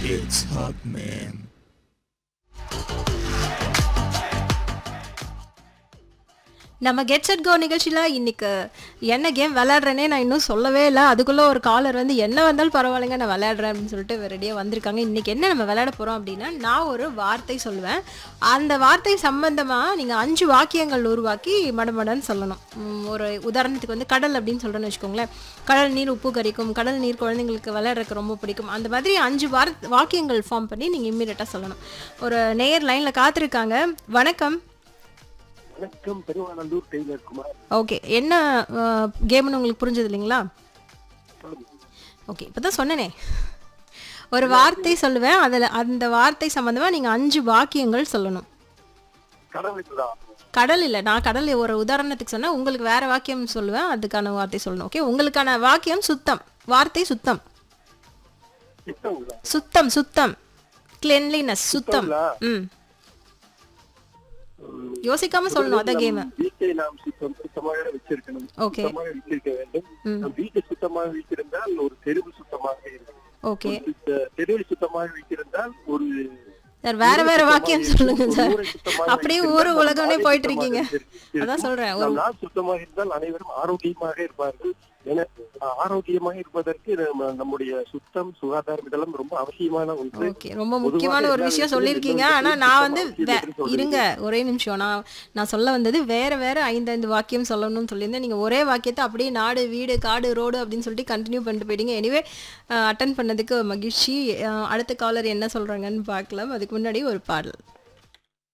It's hot, man. நம்ம get set go நிகழ்ச்சியில் இன்னைக்கு என்ன கேம் விளையாடுறேனே நான் இன்னும் சொல்லவே இல்லை அதுக்குள்ளே ஒரு காலர் வந்து என்ன வந்தாலும் பரவாயில்லைங்க நான் விளையாடுறேன் அப்படின்னு சொல்லிட்டு ரெடியாக வந்திருக்காங்க இன்னைக்கு என்ன நம்ம விளையாட போகிறோம் அப்படின்னா நான் ஒரு வார்த்தை சொல்லுவேன் அந்த வார்த்தை சம்பந்தமாக நீங்கள் அஞ்சு வாக்கியங்கள் உருவாக்கி மடமடன்னு சொல்லணும் உம், ஒரு உதாரணத்துக்கு வந்து கடல் அப்படின்னு சொல்கிறேன்னு வச்சுக்கோங்களேன் கடல் நீர் உப்பு கரிக்கும் கடல் நீர் குழந்தைங்களுக்கு விளையாடுறதுக்கு ரொம்ப பிடிக்கும் அந்த மாதிரி அஞ்சு வார் வாக்கியங்கள் ஃபார்ம் பண்ணி நீங்கள் இம்மீடியட்டாக சொல்லணும் ஒரு நேயர் லைனில் காத்திருக்காங்க வணக்கம் வணக்கம் பெருமாநல்லூர் டெய்லர் குமார் ஓகே என்ன கேம்னு உங்களுக்கு புரிஞ்சது இல்லைங்களா ஓகே இப்போ தான் சொன்னனே ஒரு வார்த்தை சொல்லுவேன் அதில் அந்த வார்த்தை சம்மந்தமாக நீங்கள் அஞ்சு வாக்கியங்கள் சொல்லணும் கடவுளுக்கு தான் கடல் இல்லை நான் கடல் ஒரு உதாரணத்துக்கு சொன்னேன் உங்களுக்கு வேற வாக்கியம் சொல்லுவேன் அதுக்கான வார்த்தை சொல்லணும் ஓகே உங்களுக்கான வாக்கியம் சுத்தம் வார்த்தை சுத்தம் திட்டங்களா சுத்தம் சுத்தம் கிளென்லினஸ் சுத்தம் ம் யோசிக்காம சொல்லணும் அதான் கேம் வீட்டை நாம் சுத்தம் சுத்தமாக வச்சிருக்கணும் Okay. சுத்தமாக வச்சிருக்க வேண்டும் நம் வீட்டை சுத்தமாக வைத்திருந்தால் ஒரு தெருவு சுத்தமாக இருக்கும் ஓகே ஒரு தெருவை சுத்தமாக வைத்திருந்தால் ஒரு சார் வேற வேற வாக்கியம் சொல்லுங்க சார் ஊரை சுத்தமாக அப்படியே வைத்திருந்தால் ஊரு நம் உலகம்னே நாடு போயிட்டு சுத்தமாக இருக்கீங்க இருக்கும். அதான் சொல்றேன் ஒரு நம் நாடு சுத்தமாக இருந்தால் அனைவரும் ஆரோக்கியமாக இருப்பார்கள் என ஆரோக்கியமாக இருப்பதற்கு நம்ம- நம்முடைய சுத்தம் சுகாதாரம் இதெல்லாம் ரொம்ப அவசியமான ஒன்று ஓகே ரொம்ப முக்கியமான ஒரு விஷயம் சொல்லியிருக்கீங்க ஆனா நான் வந்து வே- இருங்க ஒரே நிமிஷம் நான் நான் சொல்ல வந்தது வேற வேற ஐந்து வாக்கியம் சொல்லணும்னு சொல்லியிருந்தேன் நீங்க ஒரே வாக்கியத்தை அப்படியே நாடு வீடு காடு ரோடு அப்படின்னு சொல்லிட்டு கண்டினியூ பண்ணிட்டு போயிட்டீங்க எனிவே அட்டன் பண்ணதுக்கு மகிழ்ச்சி அஹ், அடுத்த காலர் என்ன சொல்றாங்கன்னு பார்க்கலாம் அதுக்கு முன்னாடி ஒரு பாடல்